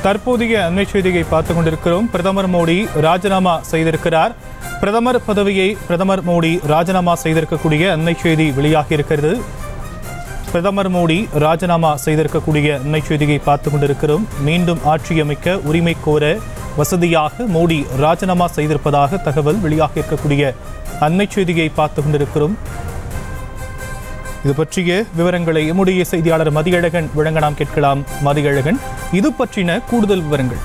தற்போதைய அண்மை செய்தியை பார்த்துக் கொண்டிருக்கிறோம் பிரதமர் மோடி ராஜினாமா செய்திருக்கிறார் பிரதமர் பதவியை பிரதமர் மோடி ராஜினாமா செய்திருக்கக்கூடிய அண்மை செய்தி வெளியாகி இருக்கிறது பிரதமர் மோடி ராஜினாமா செய்திருக்கக்கூடிய அண்மை செய்தியை பார்த்துக் கொண்டிருக்கிறோம் மீண்டும் ஆட்சி அமைக்க உரிமை கோர வசதியாக மோடி ராஜினாமா செய்திருப்பதாக தகவல் வெளியாகி இருக்கக்கூடிய அண்மை செய்தியை பார்த்துக் கொண்டிருக்கிறோம் இது பற்றிய விவரங்களை எம்முடைய செய்தியாளர் மதியழகன் வழங்க நாம் கேட்கலாம் மதியழகன் இது பற்றின கூடுதல் விவரங்கள்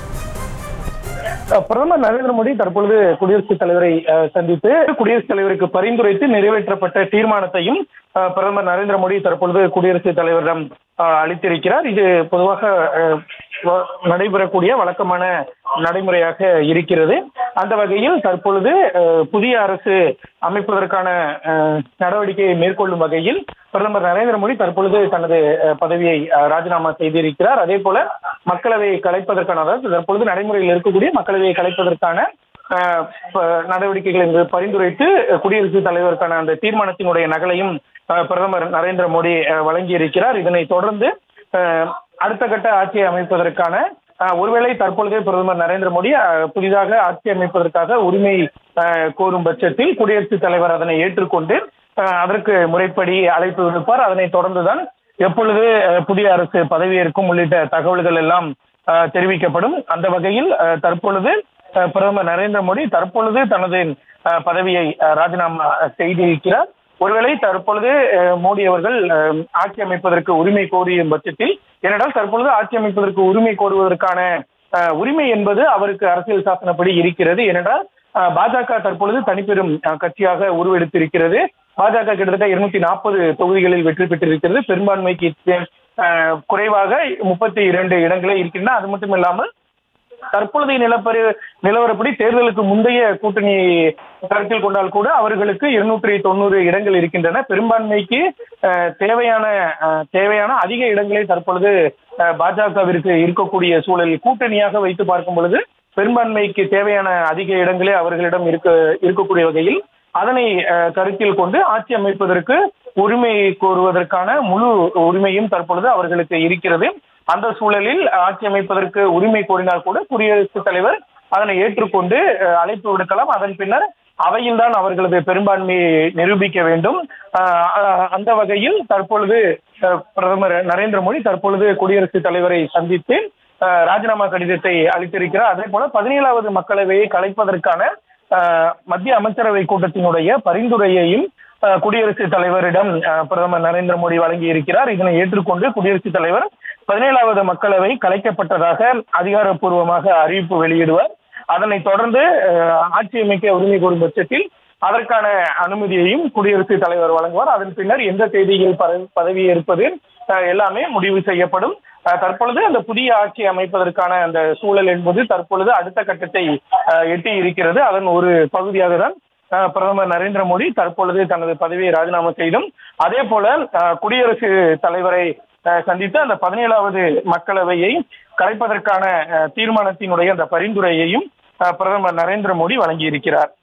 அஹ் பிரதமர் நரேந்திர மோடி தற்பொழுது குடியரசுத் தலைவரை அஹ், சந்தித்து குடியரசுத் தலைவருக்கு பரிந்துரைத்து நிறைவேற்றப்பட்ட தீர்மானத்தையும் அஹ், பிரதமர் நரேந்திர மோடி தற்பொழுது குடியரசுத் தலைவரிடம் அஹ், அளித்திருக்கிறார் இது பொதுவாக அஹ், வ- நடைபெறக்கூடிய வழக்கமான நடைமுறையாக இருக்கிறது அந்த வகையில் தற்பொழுது அஹ், புதிய அரசு அமைப்பதற்கான அஹ், நடவடிக்கையை மேற்கொள்ளும் வகையில் பிரதமர் நரேந்திர மோடி தற்பொழுது தனது அஹ், பதவியை அஹ், ராஜினாமா செய்திருக்கிறார் அதே போல மக்களவையை கலைப்பதற்கான அதாவது தற்பொழுது நடைமுறையில் இருக்கக்கூடிய மக்களவையை கலைப்பதற்கான அஹ், ப- நடவடிக்கைகள் என்று பரிந்துரைத்து அஹ், குடியரசுத் தலைவருக்கான அந்த தீர்மானத்தினுடைய நகலையும் அஹ், பிரதமர் நரேந்திர மோடி அஹ், வழங்கியிருக்கிறார் இதனைத் தொடர்ந்து அஹ், அடுத்த கட்ட ஆட்சியை அமைப்பதற்கான அஹ், ஒருவேளை தற்பொழுதே பிரதமர் நரேந்திர மோடி அஹ், புதிதாக ஆட்சி அமைப்பதற்காக உரிமை அஹ், கோரும் பட்சத்தில் குடியரசுத் தலைவர் அதனை ஏற்றுக்கொண்டு அஹ், அதற்கு முறைப்படி அழைப்பு விடுப்பார் அதனைத் தொடர்ந்துதான் எப்பொழுது அஹ், புதிய அரசு பதவியேற்கும் உள்ளிட்ட தகவல்கள் எல்லாம் அஹ், தெரிவிக்கப்படும் அந்த வகையில் அஹ், தற்பொழுது அஹ், பிரதமர் நரேந்திர மோடி தற்பொழுது தனது அஹ், பதவியை அஹ், ராஜினாமா செய்திருக்கிறார் ஒருவேளை தற்பொழுது அஹ், மோடி அவர்கள் அஹ், ஆட்சி அமைப்பதற்கு உரிமை கோரியும் பட்சத்தில் ஏனென்றால் தற்பொழுது ஆட்சி அமைப்பதற்கு உரிமை கோருவதற்கான அஹ், உரிமை என்பது அவருக்கு அரசியல் சாசனப்படி இருக்கிறது ஏனென்றால் அஹ், பாஜக தற்பொழுது தனிப்பெரும் அஹ், கட்சியாக உருவெடுத்திருக்கிறது பாஜக கிட்டத்தட்ட இருநூத்தி நாற்பது தொகுதிகளில் வெற்றி பெற்றிருக்கிறது பெரும்பான்மைக்கு அஹ், குறைவாக முப்பத்தி இரண்டு இடங்களே இருக்கின்றன அது மட்டும் இல்லாமல் தற்பொழுதைய நிலப்பரி நிலவரப்படி தேர்தலுக்கு முந்தைய கூட்டணி கருத்தில் கொண்டால் கூட அவர்களுக்கு இருநூற்றி தொண்ணூறு இடங்கள் இருக்கின்றன பெரும்பான்மைக்கு அஹ், தேவையான அஹ், தேவையான அதிக இடங்களே தற்பொழுது அஹ், பாஜகவிற்கு இருக்கக்கூடிய சூழலில் கூட்டணியாக வைத்து பார்க்கும் பொழுது பெரும்பான்மைக்கு தேவையான அதிக இடங்களே அவர்களிடம் இருக்க இருக்கக்கூடிய வகையில் அதனை அஹ், கருத்தில் கொண்டு ஆட்சி அமைப்பதற்கு உரிமை கோருவதற்கான முழு உரிமையும் தற்பொழுது அவர்களுக்கு இருக்கிறது அந்த சூழலில் ஆட்சி அமைப்பதற்கு உரிமை கோரினால் கூட குடியரசுத் தலைவர் அதனை ஏற்றுக்கொண்டு அஹ், அழைப்பு விடுக்கலாம் அதன் பின்னர் அவையில்தான் அவர்களது பெரும்பான்மையை நிரூபிக்க வேண்டும் அஹ், அஹ், அந்த வகையில் தற்பொழுது அஹ், பிரதமர் நரேந்திர மோடி தற்பொழுது குடியரசுத் தலைவரை சந்தித்து அஹ், ராஜினாமா கடிதத்தை அளித்திருக்கிறார் அதே போல பதினேழாவது மக்களவையை கலைப்பதற்கான அஹ், மத்திய அமைச்சரவை கூட்டத்தினுடைய பரிந்துரையையும் அஹ், குடியரசுத் தலைவரிடம் அஹ், பிரதமர் நரேந்திர மோடி வழங்கி இருக்கிறார் இதனை ஏற்றுக்கொண்டு குடியரசுத் தலைவர் பதினேழாவது மக்களவை கலைக்கப்பட்டதாக அதிகாரப்பூர்வமாக அறிவிப்பு வெளியிடுவார் அதனைத் தொடர்ந்து அஹ், ஆட்சி அமைக்க உரிமை கோரும் பட்சத்தில் அதற்கான அனுமதியையும் குடியரசுத் தலைவர் வழங்குவார் அதன் பின்னர் எந்த தேதியில் பத- பதவி ஏற்பது அஹ், எல்லாமே முடிவு செய்யப்படும் அஹ், தற்பொழுது அந்த புதிய ஆட்சி அமைப்பதற்கான அந்த சூழல் என்பது தற்பொழுது அடுத்த கட்டத்தை அஹ், எட்டி இருக்கிறது அதன் ஒரு பகுதியாக தான் அஹ், பிரதமர் நரேந்திர மோடி தற்பொழுது தனது பதவியை ராஜினாமா செய்தும் அதே போல அஹ், குடியரசு தலைவரை அஹ், சந்தித்து அந்த பதினேழாவது மக்களவையை கலைப்பதற்கான அஹ், தீர்மானத்தினுடைய அந்த பரிந்துரையையும் அஹ், பிரதமர் நரேந்திர மோடி வழங்கியிருக்கிறார்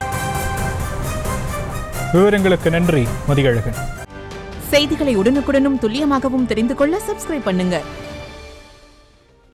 விவரங்களுக்கு நன்றி மதியழகன் செய்திகளை உடனுக்குடனும் துல்லியமாகவும் தெரிந்து கொள்ள சப்ஸ்கிரைப் பண்ணுங்க